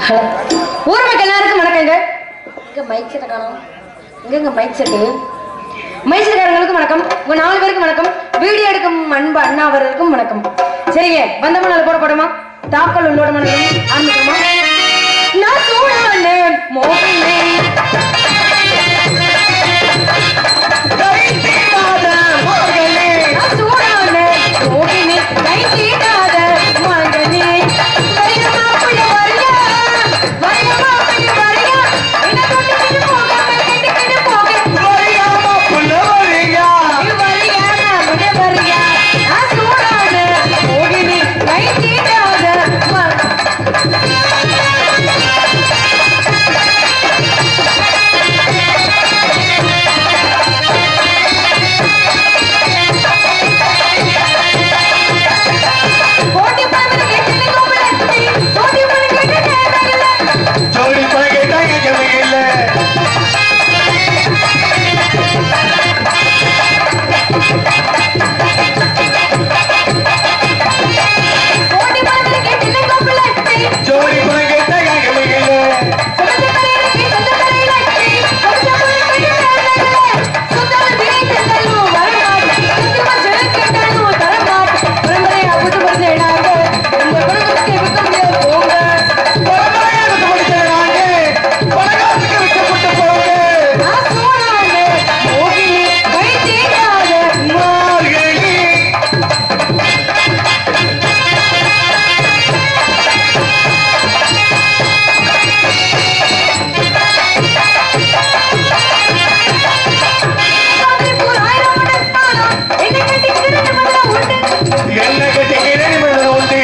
Hello ஊர் மக்கள் எல்லாருக்கும் வணக்கங்க இங்க மைக் செட்டை காணும் இங்க மைக் செட்டு மைக் செட்டுக்காரங்களுக்கும் வணக்கம் உங்க நாலு பேருக்கும் வணக்கம் வீடியோ எடுக்கும் அன்பு அண்ணா அவர்களுக்கும் வணக்கம் சரிங்க வந்தமா நாள் போட போடுமா தாக்கல் உள்ளோட மனதில் ஆரம்பிக்கணுமா நான் சூழலே மோகினே நான் சூழலே மோகினே கை தீட்டாத மகனே வரியா மாப்பிள்ளை வரியா வரியா மாப்பிள்ளை வரியா என்ன தொட்டு கிட்டு போக கிட்டு கிட்டு போக வரியா வரியா மாப்பிள்ளை வரியா நான் சூழலே மோகினே கை தீட்டாத மகனே கோட்டி பணம் கேட்டு கோபுரத்தி கோட்டி பணம் கேட்டு நேரமில்லை கோட்டி பணம் கேட்டு கோபுரத்தி சொந்த கரையிலே சொந்த கரையிலே சொந்த கரையிலே சொந்த வீட்டெல்லாம் வரமாட்டு சுத்தமா ஜெயிக்கணும் தரமாட்டு பரம்பரை அபுது பண்ணேனாங்க இந்த குடும்பத்துக்கு விற்க முடியாது போங்க நான் சூழானே மோகினி கை தீட்டாத காத்திருப்போர் ஆயிரம் மடங்காலும் என்னை கட்டி கிடந்து வந்தா உண்டு என்ன கட்டிக்கிறேன் உண்டு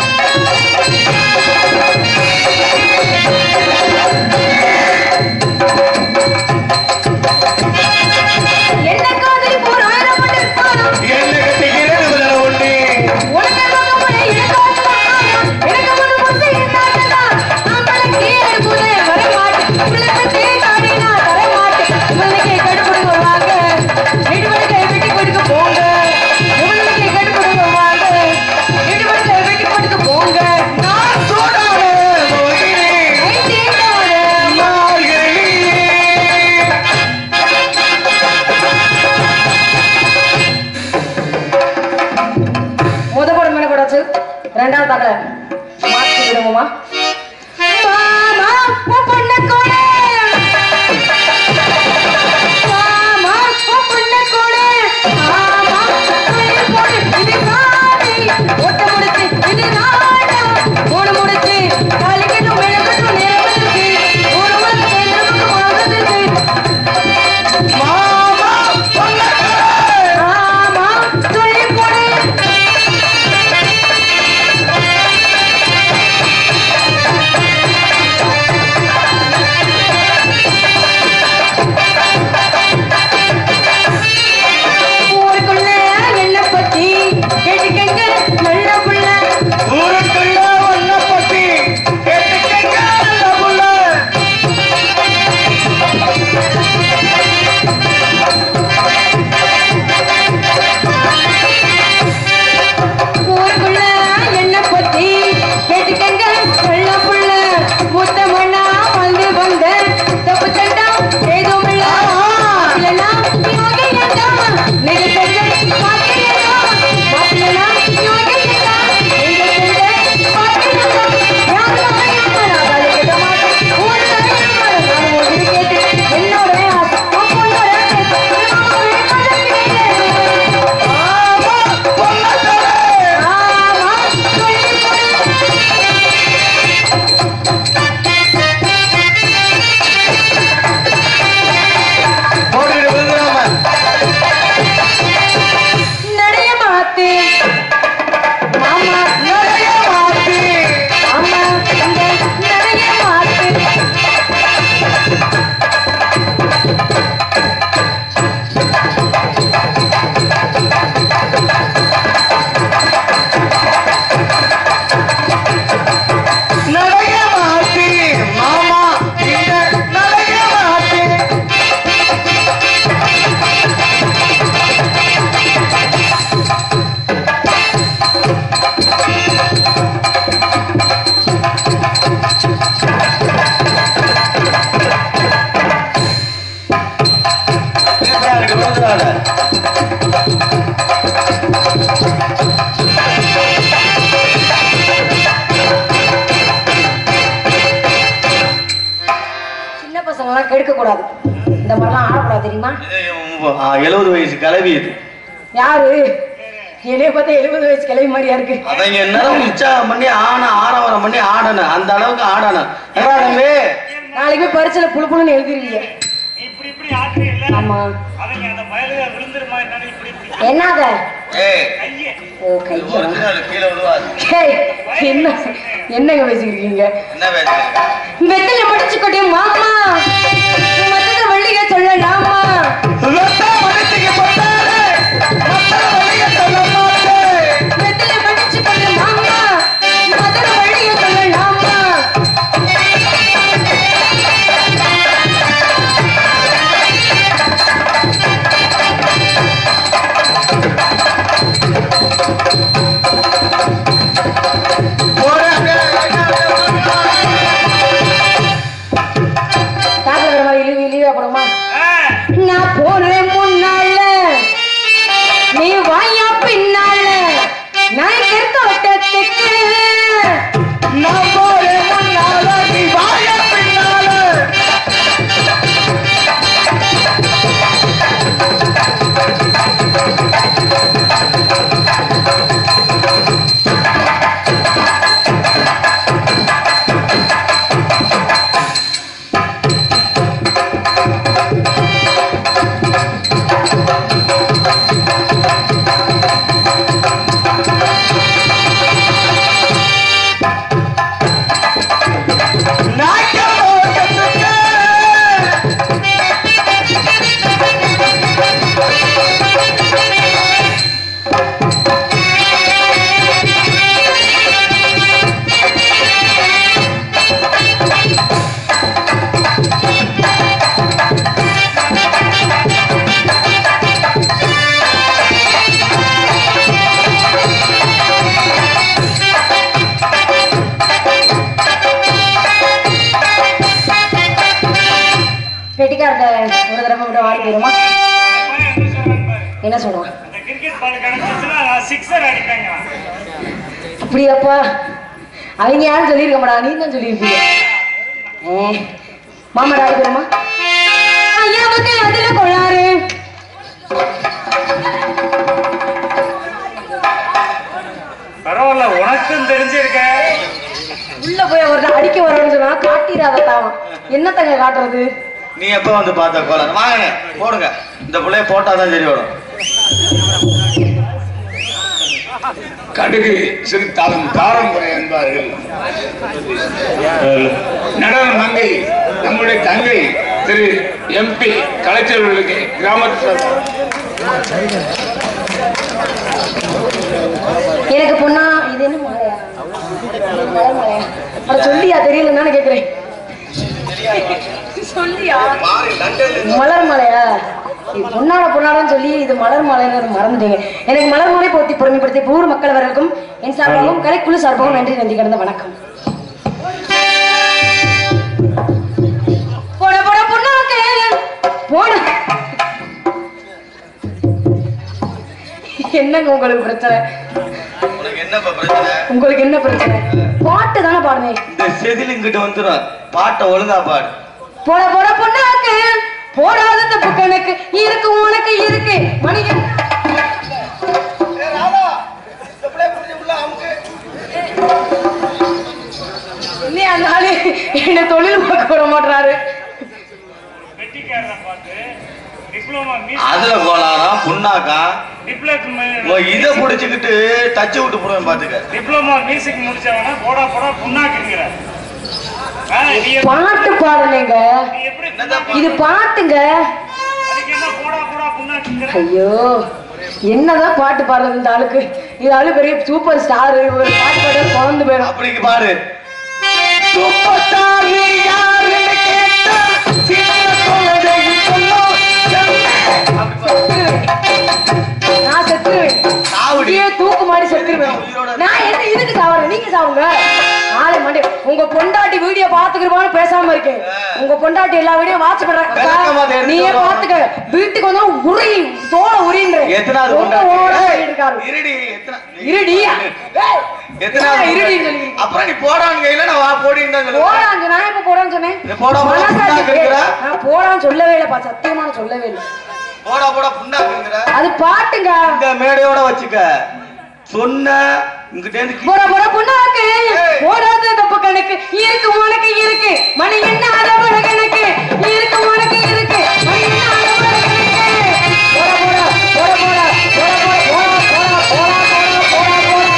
என்ன காதலிப்போர் ஆயிரம் மடங்காலும் என்ன கட்டிக்கிறேன் உண்டு உனக்கு பக்கமுறை எனக்கு பக்கம் எனக்கு ஒரு முசை இருந்தாட்டா நான் தலைக்கே புதே வரமாட்டேன் உங்களுக்கு தேடாடி நான் தரமாட்டேன் உங்களுக்கு கடுப்படுங்க வாங்க நெடுவழுக்கை வெட்டி கொடுக்க போங்க உங்களுக்கு கடுப்படுங்க வாங்க நெடுவழுக்கை வெட்டி கொடுக்க போங்க நான் சூடான மோகினி கை தீட்டாத மார்கழி முத போட மேல போடாச்சு ரெண்டாவது பார்க்கல மாற்றி விடுவோமா மாமா உன் பொண்ணு கூட மாமா உன் பொண்ணு கூட மாமா உன் பொண்ணு இது காதி ஒட்ட முடிச்சு இது நாடா மூணு முடிச்சு காலிக்கட்டும் விளக்கட்டும் நேரம் இருக்கு ஒரு முழுக்க சேர்ந்து மாதத்துக்கு மாமா சொன்னது ஆமா சொல்லி போடு கூடாது இந்த மாதிரிலாம் ஆடக்கூடாது தெரியுமா எழுபது வயசு கிளவி இது யாரு என்னைய பார்த்தா எழுபது வயசு கிளவி மாதிரியா இருக்கு அவங்க நேரம் உற்சாகம் பண்ணி ஆன ஆரவாரம் பண்ணி ஆடணும் அந்த அளவுக்கு ஆடணும் ஏடா தம்பி நாளைக்கு போய் பரிசையில புழு புழுன்னு எழுதிருவீங்க இப்படி இப்படி ஆட்டுறீல்ல ஆமா அவங்க அந்த பயலுக விழுந்துருமா என்னன்னு இப்படி இப்படி என்னத ஏய் கையே ஓ கையா ஒரிஜினல் கீழே விழுவாது ஏய், என்ன என்னங்க பேசிக்கிறீங்க என்ன பேசுறீங்க வெத்தலை முடிச்சுக்கொண்டே மாமா மத்தத வள்ளிய சொல்லலாமா வெத்தலை முடிச்சுக்கொண்டே மாமா மத்தத வள்ளிய சொல்லலாமா தாக்கல வர மாதிரி இழிவு இழிவா போடுமா ஆ, நான் போறேன் முன்னால நீ வாயா பின்னால நான் இருக்க வட்டத்துக்கு நான் போறேன் முன்னால, நீ வாயா பின்னால. நாய்க்கலோகத்துக்கு பெட்டிக்கார்ட்ட ஒரு தடவை விட வாடி போயிருமா பையன் என்ன சொல்றான்னு பாரு. என்ன சொல்லுவான் அந்த கிரிக்கெட் பால் கிடைச்சிச்சுன்னா சிக்ஸர் அடிப்பாங்க அப்படியாப்பா அவங்க யாரும் சொல்லியிருக்க மாட்டா நீ தான் சொல்லியிருப்பீங்க ஏ மாமா டாடி போயிருமா ஐயா மக்கள் அதுல கொள்ளாரு பரவாயில்ல உனக்கும் தெரிஞ்சிருக்க உள்ள போய் ஒரு அடிக்க வரணும்னு சொன்னா காட்டிடாத தாவம் என்னத்தங்க காட்டுறது நீ எப்ப வந்து பார்த்த கோலம் வாங்க போடுங்க இந்த பிள்ளைய போட்டாதான் சரி வரும் கடுகு சிறுத்தாலும் தாரம் குறை என்பார்கள் நடன மங்கை நம்முடைய தங்கை திரு எம்பி கலைச்செல்வர்களுக்கு கிராமத்து எனக்கு பொண்ணா இது என்ன மலையா இது மலர் மலையா அட சொல்லியா தெரியலன்னு கேக்குறேன் சொல்லியா மலர் மலையா இது பொன்னாட பொன்னாடன்னு சொல்லி இது மலர் மலைன்னு மறந்துட்டீங்க எனக்கு மலர் மலை போத்தி பொறுமைப்படுத்தி ஊர் மக்கள் அவர்களுக்கும் என் சார்பாகவும் கலைக்குழு சார்பாகவும் நன்றி நன்றி கடந்த வணக்கம் போட போட பொண்ணாக்கு போட என்னங்க உங்களுக்கு பிரச்சனை உனக்கு என்னப்பா பிரச்சனை உங்களுக்கு என்ன பிரச்சனை பாட்டு தானே பாடுவேன் இந்த செதில் இங்கிட்ட வந்துடும் பாட்டை ஒழுங்கா பாடு போட போட பொண்ணாக்கு போடாத தப்பு கணக்கு இருக்கு உனக்கு இருக்கு மணி இன்னும் அந்த ஆளு என்ன தொழில் பார்க்க விட மாட்டாரு வெட்டிக்காரனை பார்த்து டிப்ளமா மீஸ் அதுல கோலாரம் புண்ணாக்கா டிப்ளமா உன் இதை புடிச்சுக்கிட்டு தச்சு விட்டு போடுவேன் பாத்துக்க டிப்ளமா மியூசிக் முடிச்சவன போடா போடா புண்ணாக்குங்கிற ஆ, நீ எப்படி- பாட்டு பாடுனேங்க நீ எப்படி என்னதான் இது பாட்டுங்க அதுக்கு என்ன போடா போடா புண்ணாக்குங்கிற ஐயோ என்னதான் பாட்டு பாடுறது இந்த ஆளுக்கு இது ஆளு பெரிய சூப்பர் ஸ்டார் ஒரு பாட்டு பாடுறது குழந்து போயிடும் அப்படிக்கு பாரு சூப்பர் ஸ்டார் நீ யாருன்னு கேட்டா சின்ன குழந்தை சொல்லும் அப்படி பாரு. நான் செத்துருவேன் சாவுடி. இப்படியே தூக்கு மாடி செத்துருவேன் உயிரோட நான் என்ன இதுக்கு சாவறேன் நீங்க சாவுங்க நாளை மண்டே உங்க பொண்டாட்டி வீடியோ பாத்துக்கிறவான்னு பேசாம இருக்கேன் உங்க பொண்டாட்டி எல்லா வீடியோ வாட்ச் விளக்கமா பண்றாங்க எடுத்து நீயே சொல்லுவா. பாத்துக்க வீட்டுக்கு வந்தா உரி தோலை உரின்றேன் எத்தனாவது ரொம்ப கொண்டாடி? ஓவரா ஏய், சொல்லிட்டு இருக்காரு இருடி எத்தனை இருடி ஏய், எத்தனாவது இருடின்னு புண்ணாக்கு? சொல்லி அப்புறம் நீ போடான்னு கையில நான் வா போடின்னு தான் சொல்லுவேன் போடாங்க நான் எப்ப போடான்னு சொன்னேன் நீ போடா, போடா, மனசாட்சி புண்ணாக்கு கேளு. இருக்கிறா? நான் போடான்னு சொல்லவே இல்லப்பா சத்தியமா நான் சொல்லவே இல்லை போடா போடா புண்ணாக்குங்கிற அது பாட்டுங்க இந்த மேடையோட வச்சுக்க சொன்ன இங்கிட்ட இருந்து கீ- போட போட புண்ணாக்கு ஏய். போடாத தப்பு கணக்கு இருக்கு உனக்கு இருக்கு மணி என்ன அளவோட கணக்கு இருக்கு உனக்கு இருக்கு மணி என்ன அளவோட கணக்கு போட போட போட போட போட போட போட போட போட போட போட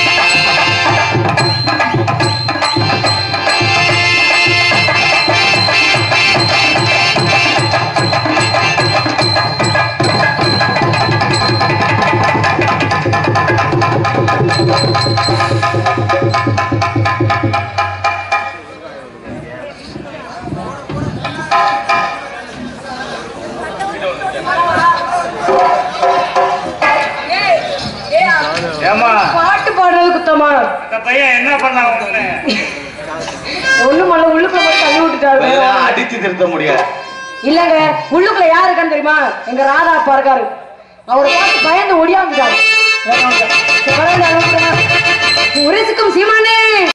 ஏமா பாட்டு பாடுறது குத்தமா அந்த பையன் என்ன பண்ணா உடனே ஒண்ணும் மல்ல உள்ளுக்குள்ள போய் தள்ளி விட்டுட்டாரு இதெல்லாம் அடிச்சு திருத்த முடியாது இல்லங்க உள்ளுக்குள்ள யாரு இருக்கான்னு தெரியுமா எங்க ராதா அப்பா இருக்காரு அவரை பார்த்து பயந்து ஒடியாந்துட்டாரு ஒரே சிக்கும் சீமானே